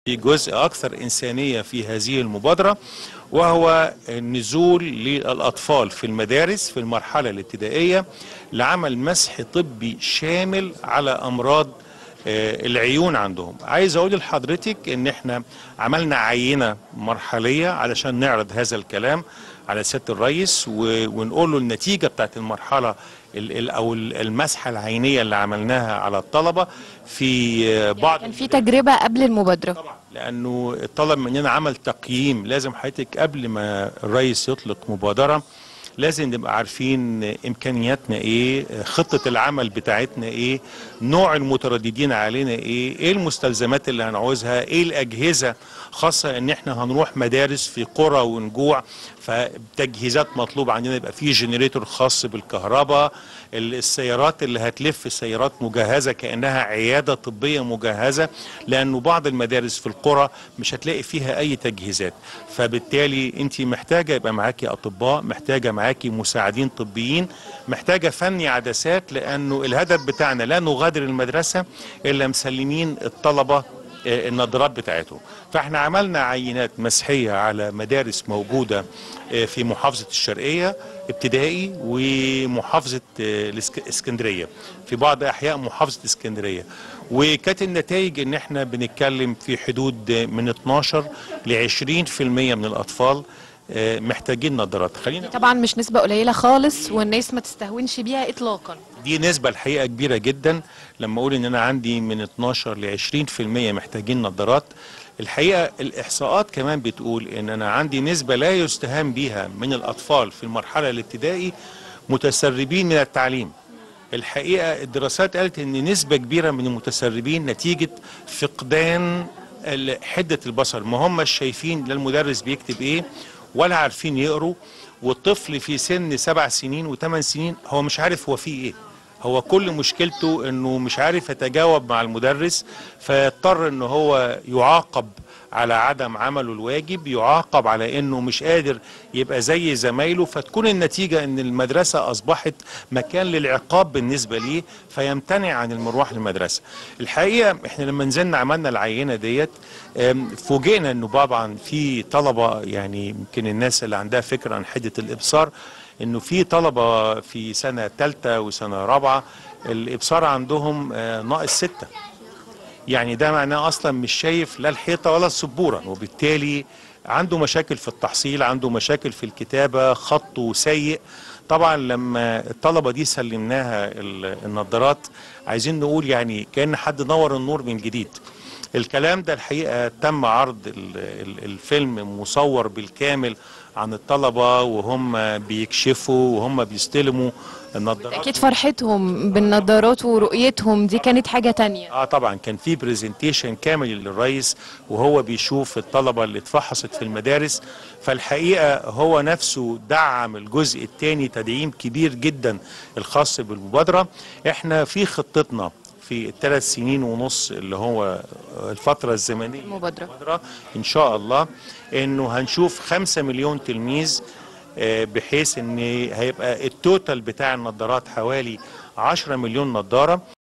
جزء أكثر إنسانية في هذه المبادرة وهو النزول للأطفال في المدارس في المرحلة الابتدائية لعمل مسح طبي شامل على أمراض آه، العيون عندهم عايز اقول لحضرتك ان احنا عملنا عينه مرحليه علشان نعرض هذا الكلام على سياده الرئيس و- ونقول له النتيجه بتاعت المرحله ال- ال- او ال- المسحه العينيه اللي عملناها على الطلبه في آه، بعض كان في تجربة قبل المبادرة طبعا لانه الطلب مننا عمل تقييم لازم حضرتك قبل ما الرئيس يطلق مبادره لازم نبقى عارفين امكانياتنا ايه خطه العمل بتاعتنا ايه نوع المترددين علينا ايه ايه المستلزمات اللي هنعوزها ايه الاجهزه خاصه ان احنا هنروح مدارس في قرى ونجوع فتجهيزات مطلوب عندنا يبقى في جنريتور خاص بالكهرباء ال- السيارات اللي هتلف سيارات مجهزه كانها عياده طبيه مجهزه لانه بعض المدارس في القرى مش هتلاقي فيها اي تجهيزات فبالتالي انت محتاجه يبقى معاكي اطباء محتاجه معاكي مساعدين طبيين محتاجه فني عدسات لانه الهدف بتاعنا لا نغادر المدرسه الا مسلمين الطلبه آه، النظارات بتاعتهم فاحنا عملنا عينات مسحيه على مدارس موجوده آه، في محافظه الشرقيه ابتدائي ومحافظه آه، الإسك- اسكندريه في بعض احياء محافظه اسكندريه وكانت النتائج ان احنا بنتكلم في حدود آه، من 12 ل 20% من الاطفال آه، محتاجين نظارات خلينا طبعا مش نسبة قليلة خالص والناس ما تستهونش بيها إطلاقا دي نسبة الحقيقة كبيرة جدا لما أقول إن أنا عندي من 12 ل 20% محتاجين نظارات الحقيقة الإحصاءات كمان بتقول إن أنا عندي نسبة لا يستهان بها من الأطفال في المرحلة الابتدائي متسربين من التعليم الحقيقة الدراسات قالت إن نسبة كبيرة من المتسربين نتيجة فقدان ال- حدة البصر ما هم شايفين لا المدرس بيكتب إيه ولا عارفين يقروا والطفل في سن سبع سنين وثمان سنين هو مش عارف هو فيه ايه هو كل مشكلته انه مش عارف يتجاوب مع المدرس فيضطر ان هو يعاقب على عدم عمله الواجب يعاقب على انه مش قادر يبقى زي زمايله فتكون النتيجة ان المدرسة اصبحت مكان للعقاب بالنسبة ليه فيمتنع عن المروح للمدرسة الحقيقة احنا لما نزلنا عملنا العينة ديت أم، فوجئنا انه طبعا في طلبة يعني يمكن الناس اللي عندها فكرة عن حدة الابصار انه في طلبة في سنة ثالثة وسنة رابعة الابصار عندهم آه، ناقص ستة يعني ده معناه اصلا مش شايف لا الحيطه ولا السبوره وبالتالي عنده مشاكل في التحصيل عنده مشاكل في الكتابه خطه سيء طبعا لما الطلبه دي سلمناها ال- النظارات عايزين نقول يعني كان حد نور النور من جديد الكلام ده الحقيقه تم عرض ال- ال- الفيلم مصور بالكامل عن الطلبه وهم بيكشفوا وهم بيستلموا النظارات أكيد فرحتهم بالنظارات ورؤيتهم دي كانت حاجة تانية اه طبعا كان في برزنتيشن كامل للرئيس وهو بيشوف الطلبه اللي اتفحصت في المدارس فالحقيقه هو نفسه دعم الجزء الثاني تدعيم كبير جدا الخاص بالمبادره احنا في خطتنا في الثلاث سنين ونص اللي هو الفتره الزمنيه المبادرة. المبادرة ان شاء الله انه هنشوف خمسة مليون تلميذ آه، بحيث ان هيبقى التوتال بتاع النظارات حوالي 10 مليون نظاره